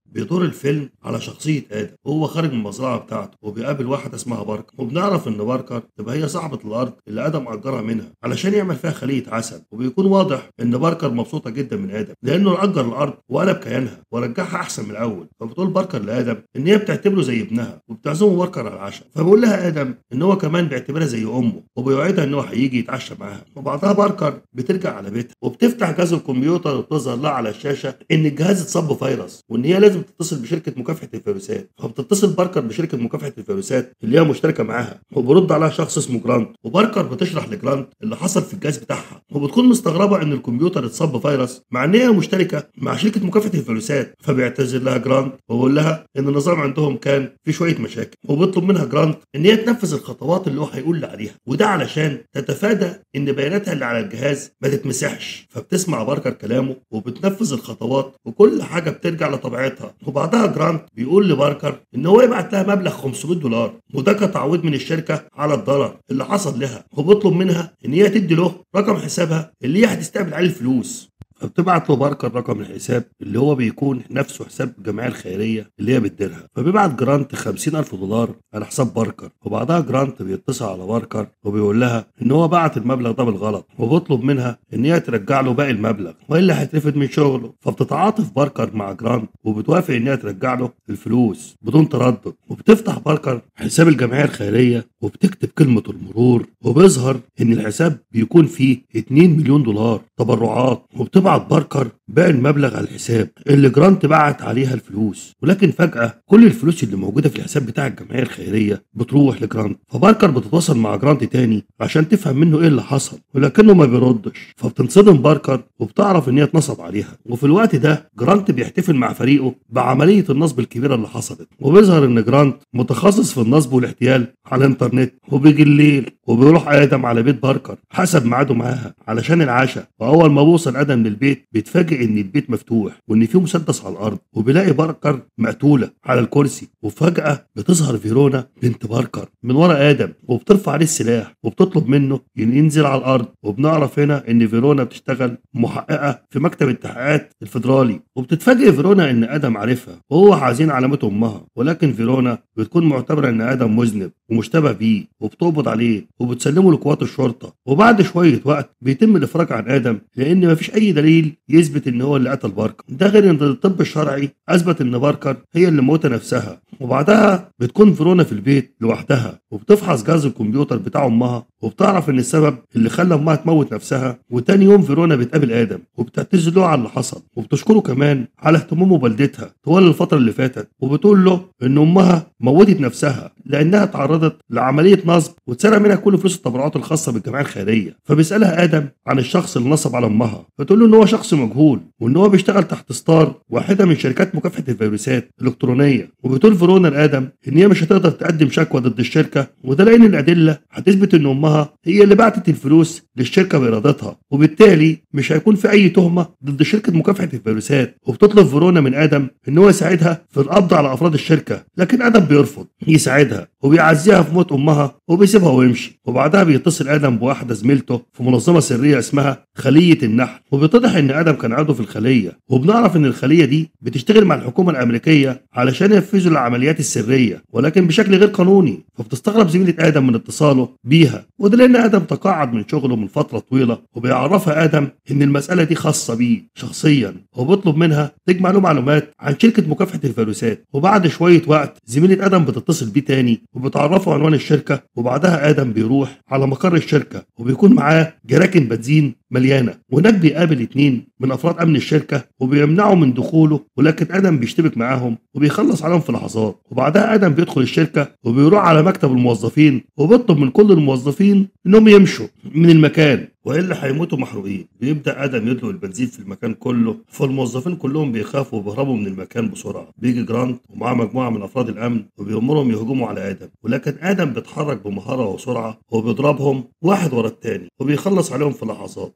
بيدور الفيلم على شخصية آدم وهو خارج من المزرعة بتاعته وبيقابل واحدة اسمها باركر وبنعرف إن باركر تبقى هي صاحبة الأرض اللي آدم أجرها منها علشان يعمل فيها خلية عسل وبيكون واضح إن باركر مبسوطة جدا من آدم لأنه أجر الأرض وقلب كيانها ورجعها أحسن من الأول فبتقول باركر لآدم إن هي بتعتبره زي ابنها وبتعزمه باركر على العشاء فبيقول لها آدم إن هو كمان بيعتبرها زي أمه وبيوعدها إن هو هيجي يتعشى معاها وبعدها باركر بترجع على بيتها وبتفتح جهاز الكمبيوتر وبتظهر لها على الشاشة إن الجهاز اتصاب بفيروس وإن هي لازم تتصل بشركة مكافحة الفيروسات فبتتصل باركر بشركة مكافحة الفيروسات اللي هي مشتركة معاها وبيرد عليها شخص اسمه جرانت وباركر بتشرح لجرانت اللي حصل في الجهاز بتاعها وبتكون مستغربة إن الكمبيوتر اتصاب بفيروس مع إن هي مشتركة مع شركة مكافحة الفيروسات فبيعتذر لها جرانت وبيقول لها إن النظام عندهم كان في شوية مشاكل وبيطلب منها جرانت إن هي تنفذ الخطوات اللي هو هيقول لها عليها وده علشان تتفادى إن بياناتها اللي على الجهاز ما تتمسحش فبتسمع باركر كلامه وبتنفذ الخطوات وكل حاجة بترجع لطبيعتها وبعدها جرانت بيقول لباركر إن هو يبعت لها مبلغ 500 دولار وده كتعويض من الشركة على الضرر اللي حصل لها وبيطلب منها إن هي تدي له رقم حسابها اللي هي هتستقبل عليه الفلوس فبتبعت له باركر رقم الحساب اللي هو بيكون نفسه حساب الجمعية الخيرية اللي هي بتديرها فبيبعت جرانت 50 ألف دولار على حساب باركر وبعدها جرانت بيتصل على باركر وبيقول لها إن هو بعت المبلغ ده بالغلط وبيطلب منها إن هي ترجع له باقي المبلغ وإلا هيترفد من شغله فبتتعاطف باركر مع جرانت وبتوافق إن هي ترجع له الفلوس بدون تردد وبتفتح باركر حساب الجمعية الخيرية وبتكتب كلمة المرور وبيظهر إن الحساب بيكون فيه 2 مليون دولار تبرعات وبتبعت باركر باقي المبلغ على الحساب اللي جرانت بعت عليها الفلوس ولكن فجأة كل الفلوس اللي موجودة في الحساب بتاع الجمعية الخيرية بتروح لجرانت فباركر بتتواصل مع جرانت تاني عشان تفهم منه ايه اللي حصل ولكنه ما بيردش فبتنصدم باركر وبتعرف ان هي اتنصب عليها وفي الوقت ده جرانت بيحتفل مع فريقه بعملية النصب الكبيرة اللي حصلت وبيظهر ان جرانت متخصص في النصب والاحتيال على الانترنت وبيجي الليل وبيروح ادم على بيت باركر حسب ميعاده معاها علشان العشاء واول ما بوصل ادم للبيت بيتفاجئ ان البيت مفتوح وان في مسدس على الارض وبيلاقي باركر مقتوله على الكرسي وفجاه بتظهر فيرونا بنت باركر من ورا ادم وبترفع عليه السلاح وبتطلب منه ان ينزل على الارض وبنعرف هنا ان فيرونا بتشتغل محققه في مكتب التحقيقات الفدرالي وبتتفاجئ فيرونا ان ادم عارفها وهو حزين على موت امها ولكن فيرونا بتكون معتبره ان ادم مذنب ومشتبه بيه وبتقبض عليه وبتسلمه لقوات الشرطه وبعد شويه وقت بيتم الافراج عن ادم لان مفيش اي دليل يثبت ان هو اللي قتل باركر ده غير ان الطب الشرعي اثبت ان باركر هي اللي موتة نفسها وبعدها بتكون فيرونا في البيت لوحدها وبتفحص جهاز الكمبيوتر بتاع امها وبتعرف ان السبب اللي خلى امها تموت نفسها وتاني يوم فيرونا بتقابل ادم وبتعتذر له على اللي حصل وبتشكره كمان على اهتمامه بوالدتها طوال الفتره اللي فاتت وبتقول له ان امها موتت نفسها لانها تعرضت لعمليه نصب واتسرق منها كل فلوس التبرعات الخاصه بالجمعيه الخيريه فبيسالها ادم عن الشخص اللي نصب على امها فتقول له ان هو شخص مجهول وان هو بيشتغل تحت ستار واحده من شركات مكافحه الفيروسات الالكترونيه وبتقول فيرونا لادم ان هي مش هتقدر تقدم شكوى ضد الشركه وده لان الادله هتثبت ان امها هي اللي بعتت الفلوس للشركه بارادتها وبالتالي مش هيكون في اي تهمه ضد شركه مكافحه الفيروسات وبتطلب فيرونا من ادم ان هو يساعدها في القبض على افراد الشركه لكن ادم بيرفض يساعدها وبيعزيها في موت امها وبيسيبها ويمشي وبعدها بيتصل ادم بواحده زميلته في منظمه سريه اسمها خليه النحل وبيتضح ان ادم كان عضو في الخليه وبنعرف ان الخليه دي بتشتغل مع الحكومه الامريكيه علشان ينفذوا العمليات السريه ولكن بشكل غير قانوني فبتستغرب زميله ادم من اتصاله بيها وده لان ادم تقاعد من شغله من فتره طويله وبيعرفها ادم ان المساله دي خاصه بيه شخصيا وبيطلب منها تجمع له معلومات عن شركه مكافحه الفيروسات وبعد شويه وقت زميله ادم بتتصل بيه تاني وبتعرفه عنوان الشركه وبعدها ادم بيروح على مقر الشركه وبيكون معاه جراكن بنزين مليانه وهناك بيقابل اتنين من افراد امن الشركه وبيمنعوا من دخوله ولكن ادم بيشتبك معاهم وبيخلص عليهم في لحظات وبعدها ادم بيدخل الشركه وبيروح على مكتب الموظفين وبيطلب من كل الموظفين انهم يمشوا من المكان والا هيموتوا محروقين بيبدا ادم يدلق البنزين في المكان كله فالموظفين كلهم بيخافوا وبيهربوا من المكان بسرعه بيجي جرانت ومعاه مجموعه من افراد الامن وبيامرهم يهجموا على ادم ولكن ادم بيتحرك بمهاره وسرعه وبيضربهم واحد ورا التاني وبيخلص عليهم في لحظات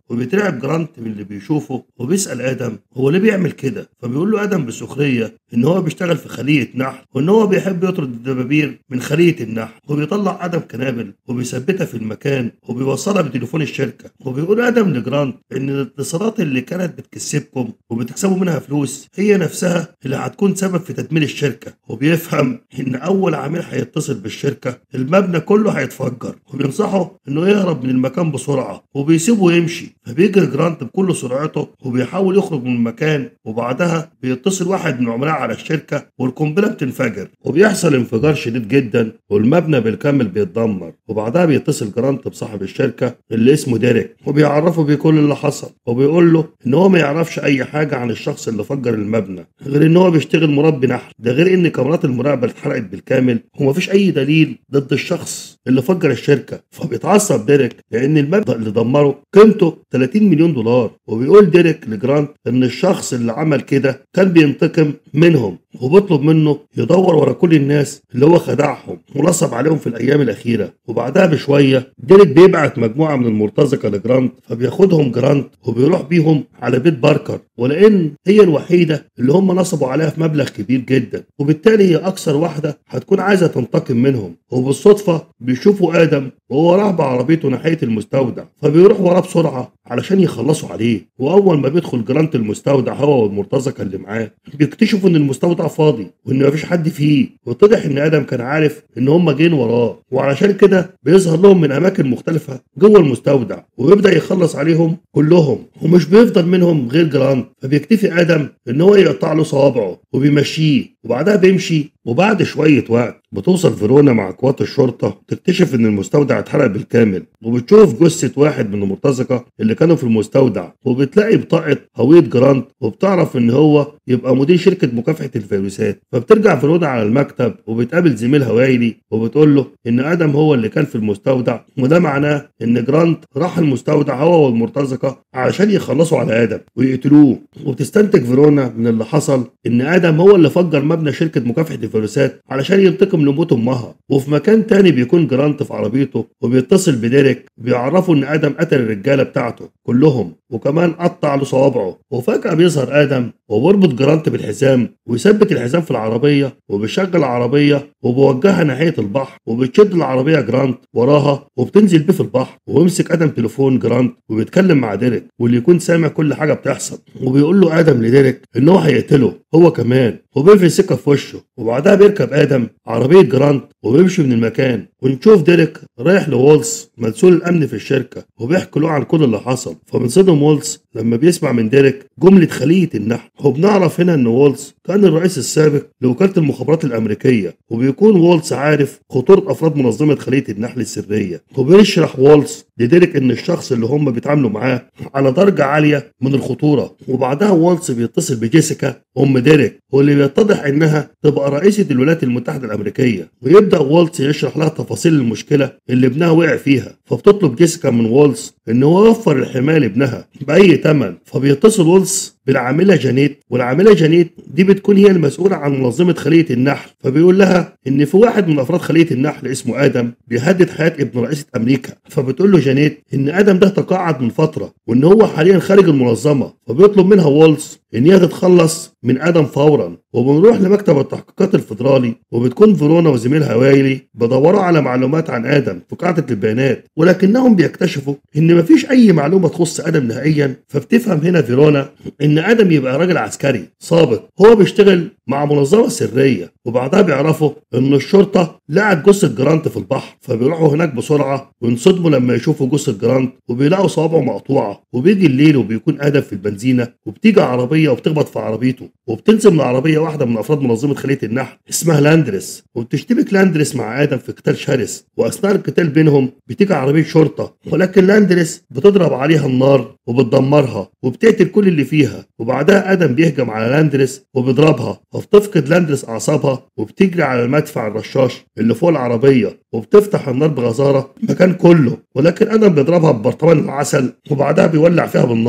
وبيترعب جرانت من اللي بيشوفه وبيسأل آدم هو ليه بيعمل كده فبيقول له آدم بسخرية إن هو بيشتغل في خلية نحل وإن هو بيحب يطرد الدبابير من خلية النحل وبيطلع آدم قنابل وبيثبتها في المكان وبيوصلها بتليفون الشركة وبيقول آدم لجرانت إن الاتصالات اللي كانت بتكسبكم وبتكسبوا منها فلوس هي نفسها اللي هتكون سبب في تدمير الشركة وبيفهم إن أول عميل هيتصل بالشركة المبنى كله هيتفجر وبينصحه إنه يهرب من المكان بسرعة وبيسيبه يمشي فبيجري جرانت بكل سرعته وبيحاول يخرج من المكان وبعدها بيتصل واحد من العملاء على الشركة والقنبلة بتنفجر وبيحصل انفجار شديد جدا والمبنى بالكامل بيتدمر وبعدها بيتصل جرانت بصاحب الشركة اللي اسمه ديريك وبيعرفه بكل اللي حصل وبيقول له ان هو ما يعرفش اي حاجة عن الشخص اللي فجر المبنى غير ان هو بيشتغل مربي نحل ده غير ان كاميرات المراقبة اتحرقت بالكامل ومفيش اي دليل ضد الشخص اللي فجر الشركة فبيتعصب ديريك لان المبنى اللي دمره قيمته 30 مليون دولار وبيقول ديريك لجرانت ان الشخص اللي عمل كده كان بينتقم منهم وبيطلب منه يدور ورا كل الناس اللي هو خدعهم ونصب عليهم في الايام الاخيره وبعدها بشويه ديريك بيبعت مجموعه من المرتزقه لجرانت فبياخدهم جرانت وبيروح بيهم على بيت باركر ولان هي الوحيده اللي هم نصبوا عليها في مبلغ كبير جدا وبالتالي هي اكثر واحده هتكون عايزه تنتقم منهم وبالصدفه بيشوفوا ادم وهو راح بعربيته ناحيه المستودع فبيروح وراه بسرعه علشان يخلصوا عليه واول ما بيدخل جرانت المستودع هو والمرتزقه اللي معاه بيكتشفوا ان المستودع فاضي وان مفيش حد فيه واتضح ان ادم كان عارف ان هم جايين وراه وعلشان كده بيظهر لهم من اماكن مختلفه جوه المستودع ويبدا يخلص عليهم كلهم ومش بيفضل منهم غير جرانت فبيكتفي ادم ان هو يقطع له صوابعه وبيمشيه وبعدها بيمشي وبعد شوية وقت بتوصل فيرونا مع قوات الشرطة تكتشف إن المستودع اتحرق بالكامل وبتشوف جثة واحد من المرتزقة اللي كانوا في المستودع وبتلاقي بطاقة هوية جرانت وبتعرف إن هو يبقى مدير شركة مكافحة الفيروسات فبترجع فيرونا على المكتب وبتقابل زميلها وايلي وبتقول له إن آدم هو اللي كان في المستودع وده معناه إن جرانت راح المستودع هو والمرتزقة علشان يخلصوا على آدم ويقتلوه وبتستنتج فيرونا من اللي حصل إن آدم هو اللي فجر مبنى شركة مكافحة الفيروسات علشان ينتقم لموت امها وفي مكان تاني بيكون جرانت في عربيته وبيتصل بديريك بيعرفوا ان ادم قتل الرجاله بتاعته كلهم وكمان قطع له صوابعه وفجاه بيظهر ادم وبيربط جرانت بالحزام ويثبت الحزام في العربيه وبيشغل العربيه وبيوجهها ناحيه البحر وبتشد العربيه جرانت وراها وبتنزل بيه في البحر ويمسك ادم تليفون جرانت وبيتكلم مع ديريك واللي يكون سامع كل حاجه بتحصل وبيقول له ادم لديريك ان هو هيقتله هو كمان وبيقفل سكه في وشه وبعدها بيركب ادم عربيه جرانت وبيمشي من المكان ونشوف ديريك رايح لوولز مسؤول الامن في الشركه وبيحكي له عن كل اللي حصل فبنصدم وولز لما بيسمع من ديريك جمله خليه النحل وبنعرف هنا ان وولز كان الرئيس السابق لوكاله المخابرات الامريكيه وبيكون وولز عارف خطوره افراد منظمه خليه النحل السريه وبيشرح وولز لديريك ان الشخص اللي هم بيتعاملوا معاه على درجه عاليه من الخطوره وبعدها وولز بيتصل بجيسيكا ام ديريك واللي بيتضح انها تبقى رئيسه الولايات المتحده الامريكيه ويبدا وولز يشرح لها تفاصيل المشكله اللي ابنها وقع فيها فبتطلب جيسيكا من وولز ان هو يوفر الحمايه لابنها باي ثمن فبيتصل وولز بالعاملة جانيت والعاملة جانيت دي بتكون هي المسؤولة عن منظمة خلية النحل فبيقول لها إن في واحد من أفراد خلية النحل اسمه آدم بيهدد حياة ابن رئيسة أمريكا فبتقول له جانيت إن آدم ده تقاعد من فترة وإن هو حاليا خارج المنظمة فبيطلب منها وولز إن هي تتخلص من آدم فورا وبنروح لمكتب التحقيقات الفدرالي وبتكون فيرونا وزميلها وايلي بدوروا على معلومات عن آدم في قاعدة البيانات ولكنهم بيكتشفوا إن مفيش أي معلومة تخص آدم نهائيا فبتفهم هنا فيرونا إن آدم يبقى راجل عسكري سابق هو بيشتغل مع منظمة سرية وبعدها بيعرفوا إن الشرطة لقت جثة جرانت في البحر فبيروحوا هناك بسرعة وينصدموا لما يشوفوا جثة جرانت وبيلاقوا صوابعه مقطوعة وبيجي الليل وبيكون آدم في البنزينة وبتيجي عربية وبتخبط في عربيته وبتنزل من عربية واحدة من أفراد منظمة خلية النحل اسمها لاندرس وبتشتبك لاندرس مع آدم في قتال شرس وأثناء القتال بينهم بتيجي عربية شرطة ولكن لاندرس بتضرب عليها النار وبتدمرها وبتقتل كل اللي فيها وبعدها آدم بيهجم على لاندرس وبيضربها فبتفقد لاندرس أعصابها وبتجري على المدفع الرشاش اللي فوق العربية وبتفتح النار بغزارة المكان كله ولكن آدم بيضربها ببرطمان العسل وبعدها بيولع فيها بالنار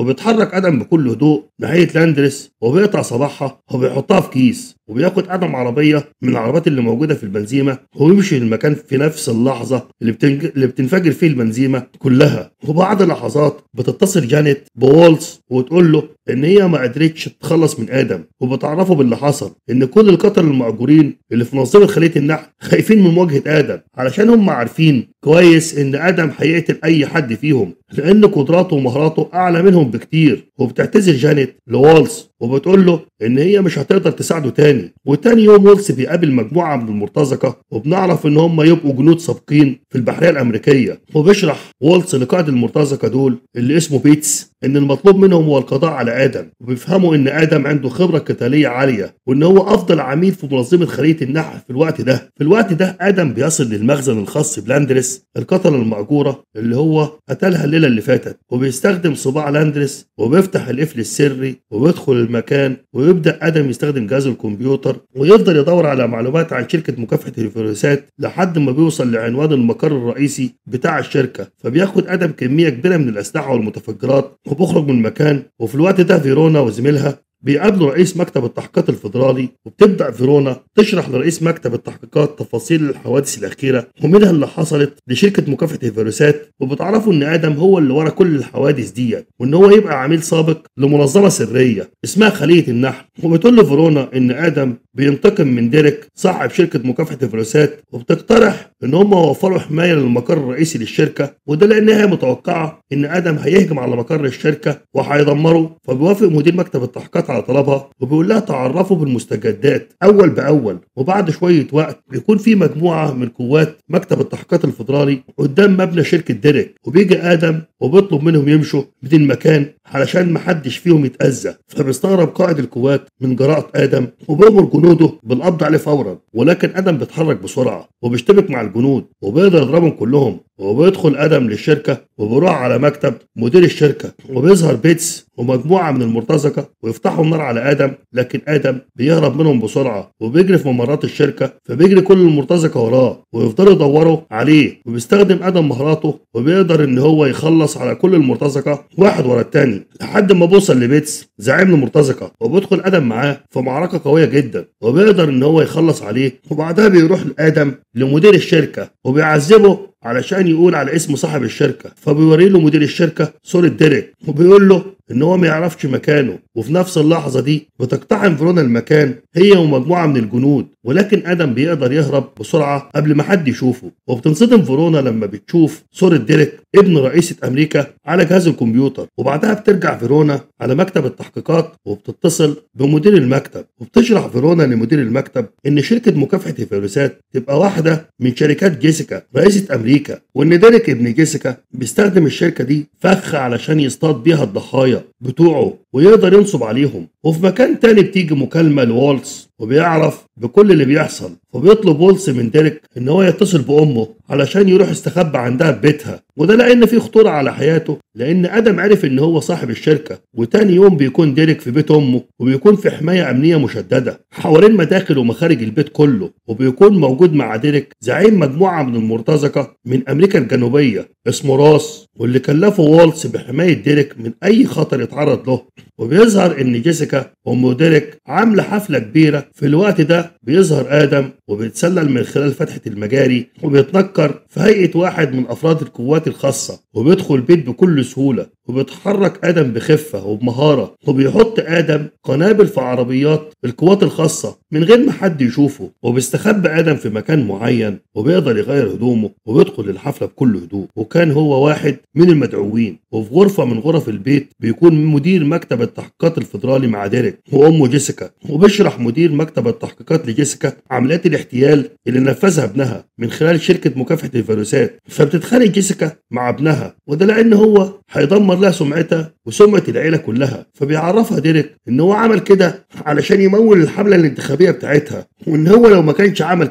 وبيتحرك ادم بكل هدوء ناحيه لاندرس وبيقطع صباحها وبيحطها في كيس وبياخد ادم عربيه من العربيات اللي موجوده في البنزيمه ويمشي للمكان في نفس اللحظه اللي, بتنج... اللي بتنفجر فيه البنزيمه كلها وبعد لحظات بتتصل جانيت بولز وتقول له ان هي ما قدرتش تتخلص من ادم وبتعرفه باللي حصل ان كل القتله المأجورين اللي في منظمه خليه النحل خايفين من مواجهه ادم علشان هم عارفين كويس ان ادم هيقتل اي حد فيهم لان قدراته ومهاراته اعلى منهم بكتير وبتعتذر جانيت لوالز وبتقول له ان هي مش هتقدر تساعده تاني وتاني يوم وولس بيقابل مجموعه من المرتزقه وبنعرف ان هم يبقوا جنود سابقين في البحريه الامريكيه وبيشرح وولس لقائد المرتزقه دول اللي اسمه بيتس ان المطلوب منهم هو القضاء على ادم وبيفهموا ان ادم عنده خبره قتاليه عاليه وان هو افضل عميل في منظمه خليه النحل في الوقت ده في الوقت ده ادم بيصل للمخزن الخاص بلاندرس القتله المأجوره اللي هو قتلها الليله اللي فاتت وبيستخدم صباع لاندرس وبيفتح القفل السري وبيدخل المكان ويبدا ادم يستخدم جهاز الكمبيوتر ويفضل يدور على معلومات عن شركه مكافحه الفيروسات لحد ما بيوصل لعنوان المقر الرئيسي بتاع الشركه فبياخد ادم كميه كبيره من الاسلحه والمتفجرات وبيخرج من المكان وفي الوقت ده فيرونا وزميلها بيقابلوا رئيس مكتب التحقيقات الفيدرالي وبتبدا فيرونا تشرح لرئيس مكتب التحقيقات تفاصيل الحوادث الاخيره ومنها اللي حصلت لشركه مكافحه الفيروسات وبتعرفوا ان ادم هو اللي ورا كل الحوادث ديت وان هو يبقى عميل سابق لمنظمه سريه اسمها خليه النحل وبتقول لفيرونا ان ادم بينتقم من ديريك صاحب شركه مكافحه الفيروسات وبتقترح ان هم يوفروا حمايه للمقر الرئيسي للشركه وده لانها متوقعه ان ادم هيهجم على مقر الشركه وهيدمره فبيوافق مدير مكتب التحقيقات على طلبها وبيقول لها تعرفوا بالمستجدات اول باول وبعد شويه وقت بيكون في مجموعه من قوات مكتب التحقيقات الفيدرالي قدام مبنى شركه ديريك وبيجي ادم وبيطلب منهم يمشوا من المكان علشان محدش فيهم يتاذى فبيستغرب قائد القوات من جراءه ادم وبيامر جنوده بالقبض عليه فورا ولكن ادم بيتحرك بسرعه وبيشتبك مع الجنود وبيقدر يضربهم كلهم وبيدخل ادم للشركه وبيروح على مكتب مدير الشركه وبيظهر بيتس ومجموعه من المرتزقه ويفتحوا النار على ادم لكن ادم بيهرب منهم بسرعه وبيجري في ممرات الشركه فبيجري كل المرتزقه وراه ويفضلوا يدوروا عليه وبيستخدم ادم مهاراته وبيقدر ان هو يخلص على كل المرتزقه واحد ورا التاني لحد ما بوصل لبيتس زعيم المرتزقه وبيدخل ادم معاه في معركه قويه جدا وبيقدر ان هو يخلص عليه وبعدها بيروح لادم لمدير الشركه وبيعذبه علشان يقول على اسم صاحب الشركه فبيوري له مدير الشركه صوره ديريك وبيقول له ان هو ما يعرفش مكانه وفي نفس اللحظه دي بتقتحم فيرونا المكان هي ومجموعه من الجنود ولكن ادم بيقدر يهرب بسرعه قبل ما حد يشوفه وبتنصدم فيرونا لما بتشوف صوره ديريك ابن رئيسه امريكا على جهاز الكمبيوتر وبعدها بترجع فيرونا على مكتب التحقيقات وبتتصل بمدير المكتب وبتشرح فيرونا لمدير المكتب ان شركه مكافحه الفيروسات تبقى واحده من شركات جيسيكا رئيسه امريكا وان ديريك ابن جيسيكا بيستخدم الشركه دي فخ علشان يصطاد بيها الضحايا بتوعه ويقدر ينصب عليهم وفي مكان تاني بتيجي مكالمة لوالتس وبيعرف بكل اللي بيحصل فبيطلب وولس من ديريك ان هو يتصل بامه علشان يروح يستخبى عندها في بيتها وده لان في خطوره على حياته لان ادم عرف ان هو صاحب الشركه وتاني يوم بيكون ديريك في بيت امه وبيكون في حمايه امنيه مشدده حوالين مداخل ومخارج البيت كله وبيكون موجود مع ديريك زعيم مجموعه من المرتزقه من امريكا الجنوبيه اسمه راس واللي كلفه والتس بحمايه ديريك من اي خطر يتعرض له وبيظهر ان جيسيكا ام ديريك عامله حفله كبيره في الوقت ده بيظهر ادم وبيتسلل من خلال فتحه المجاري وبيتنكر في هيئه واحد من افراد القوات الخاصه وبيدخل البيت بكل سهوله وبيتحرك ادم بخفه وبمهاره وبيحط ادم قنابل في عربيات القوات الخاصه من غير ما حد يشوفه وبيستخبى ادم في مكان معين وبيقدر يغير هدومه وبيدخل الحفله بكل هدوء وكان هو واحد من المدعوين وفي غرفه من غرف البيت بيكون مدير مكتب التحقيقات الفيدرالي مع ديريك وامه جيسيكا وبيشرح مدير مكتب التحقيقات لجيسيكا عمليات الاحتيال اللي نفذها ابنها من خلال شركه مكافحه الفيروسات فبتتخانق جيسيكا مع ابنها وده لان هو هيدمر لها سمعتها وسمعه العيله كلها فبيعرفها ديريك ان هو عمل كده علشان يمول الحمله الانتخابيه بتاعتها وان هو لو ما كانش عمل كده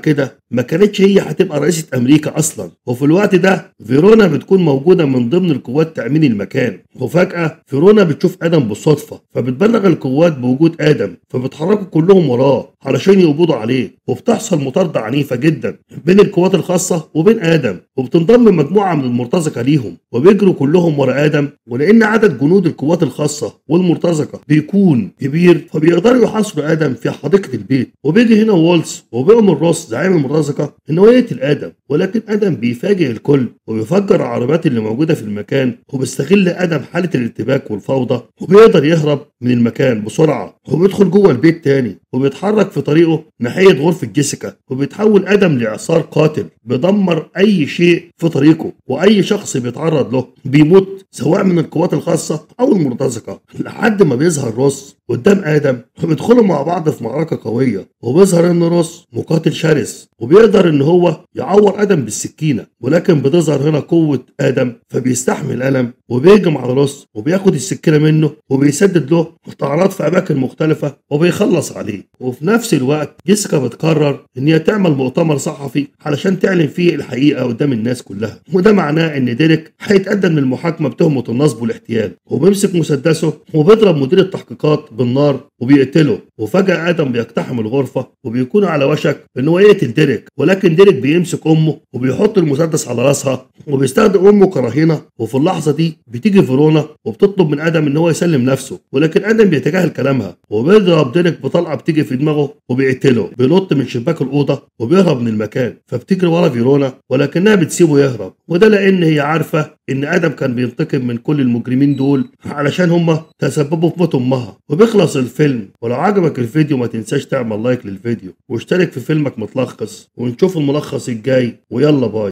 ما كانتش هي هتبقى رئيسة أمريكا أصلا وفي الوقت ده فيرونا بتكون موجودة من ضمن القوات تأمين المكان وفجأة فيرونا بتشوف آدم بالصدفة فبتبلغ القوات بوجود آدم فبيتحركوا كلهم وراه علشان يقبضوا عليه وبتحصل مطاردة عنيفة جدا بين القوات الخاصة وبين آدم وبتنضم مجموعة من المرتزقة ليهم وبيجروا كلهم ورا آدم ولأن عدد جنود القوات الخاصة والمرتزقة بيكون كبير فبيقدروا يحاصروا آدم في حديقة البيت وبيجي هنا وولز وبيأمر روس زعيم المرتزقة إن هو يقتل آدم ولكن آدم بيفاجئ الكل وبيفجر العربيات اللي موجودة في المكان وبيستغل آدم حالة الارتباك والفوضى وبيقدر يهرب من المكان بسرعة وبيدخل جوه البيت تاني وبيتحرك في طريقه ناحية غرفة جيسيكا وبيتحول آدم لإعصار قاتل بيدمر أي شيء في طريقه وأي شخص بيتعرض له بيموت سواء من القوات الخاصة أو المرتزقة لحد ما بيظهر روس قدام آدم وبيدخلوا مع بعض في معركة قوية وبيظهر إن روس مقاتل شرس وبيقدر إن هو يعور آدم بالسكينة ولكن بتظهر هنا قوة آدم فبيستحمل ألم وبيهجم على روس وبياخد السكينة منه وبيسدد له طعنات في أماكن مختلفة وبيخلص عليه وفي نفس الوقت جيسيكا بتقرر إن هي تعمل مؤتمر صحفي علشان تعلن فيه الحقيقة قدام الناس كلها وده معناه إن ديريك هيتقدم للمحاكمة بتهمة النصب والاحتيال وبيمسك مسدسه وبيضرب مدير التحقيقات بالنار وبيقتله وفجأة آدم بيقتحم الغرفة وبيكون على وشك إن هو يقتل ديريك ولكن ديريك بيمسك أمه وبيحط المسدس على راسها وبيستخدم أمه كرهينة وفي اللحظة دي بتيجي فيرونا وبتطلب من آدم إن هو يسلم نفسه ولكن آدم بيتجاهل كلامها وبيضرب ديريك بطلقة بتيجي في دماغه وبيقتله بينط من شباك الأوضة وبيهرب من المكان فبتجري ورا فيرونا ولكنها بتسيبه يهرب وده لأن هي عارفة إن آدم كان بينتقم من كل المجرمين دول علشان هما تسببوا في موت أمها وبيخلص الفيلم ولو عجبك الفيديو ما تنساش تعمل لايك للفيديو واشترك في فيلمك متلخص ونشوف الملخص الجاي ويلا باي